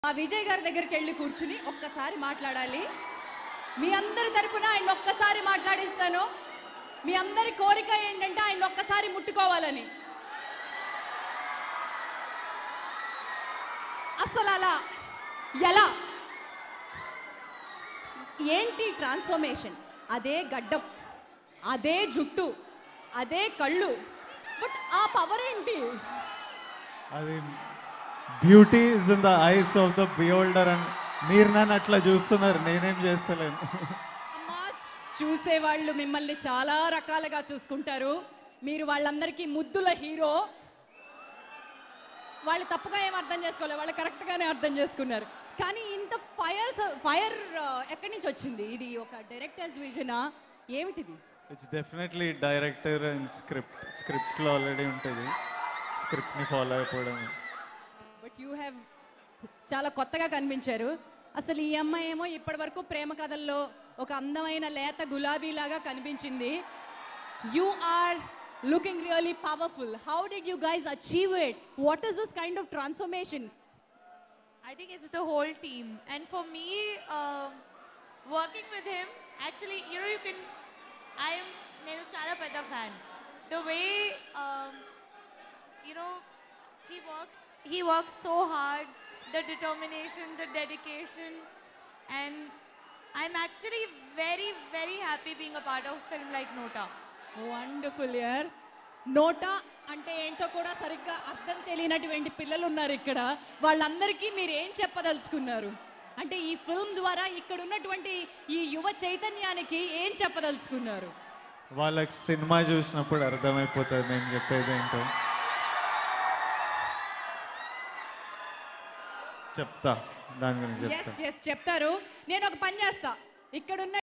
మా విజయ్ గారి దగ్గరికి వెళ్ళి కూర్చుని ఒక్కసారి మాట్లాడాలి మీ అందరి తరపున ఆయన ఒక్కసారి మాట్లాడిస్తాను మీ అందరి కోరిక ఏంటంటే ఆయన ఒక్కసారి ముట్టుకోవాలని అసలు అలా ఎలా ఏంటి ట్రాన్స్ఫర్మేషన్ అదే గడ్డం అదే జుట్టు అదే కళ్ళు బట్ ఆ పవర్ ఏంటి అది beauty is in the eyes of the beholder అని మీరు నన్ను అట్లా చూస్తున్నారు నేనేం చేస్తలేను అమ్మా చూసేవాళ్ళు మిమ్మల్ని చాలా రకాలుగా చూసుకుంటారు మీరు వాళ్ళందరికీ ముద్దుల హీరో వాళ్ళు తప్పుగా ఏం అర్థం చేసుకోలేదు వాళ్ళు కరెక్ట్గానే అర్థం చేసుకున్నారు కానీ ఇంత ఫైర్ ఫైర్ ఎక్కడి నుంచి వచ్చింది ఇది ఒక డైరెక్టర్స్ విజనా ఏమిటిది it's definitely director and script స్క్రిప్ట్లో ఆల్రెడీ ఉంటుంది స్క్రిప్ట్ని ఫాలో అయిపోవడం బట్ యూ హ్యావ్ చాలా కొత్తగా కనిపించారు అసలు ఈ అమ్మాయి ఏమో ఇప్పటి వరకు ప్రేమ కథల్లో ఒక అందమైన లేత గులాబీలాగా కనిపించింది you are looking really powerful how did you guys achieve it what is this kind of transformation I think it's the whole team. And for me, um, working with him, actually, you know, you can. I am Nenu Chala Peda fan. The way, um, you know, he works. He works so hard. The determination, the dedication, and I'm actually very, very happy being a part of a film like Nota. Wonderful year Nota అంటే ఏంటో కూడా సరిగ్గా అర్థం తెలియనటువంటి పిల్లలు ఉన్నారు ఇక్కడ వాళ్ళందరికీ మీరు ఏం చెప్పదలుచుకున్నారు అంటే ఈ ఫిల్మ్ ద్వారా ఇక్కడ ఉన్నటువంటి ఈ యువ చైతన్యానికి ఏం చెప్పదలుచుకున్నారు వాళ్ళకి సినిమా చూసినప్పుడు అర్థమైపోతుంది నేను చెప్పేది ఏంటో చెప్తా దాని గురించి చెప్తా ఎస్ ఎస్ చెప్తారు నేను ఒక పని చేస్తా ఇక్కడ ఉన్న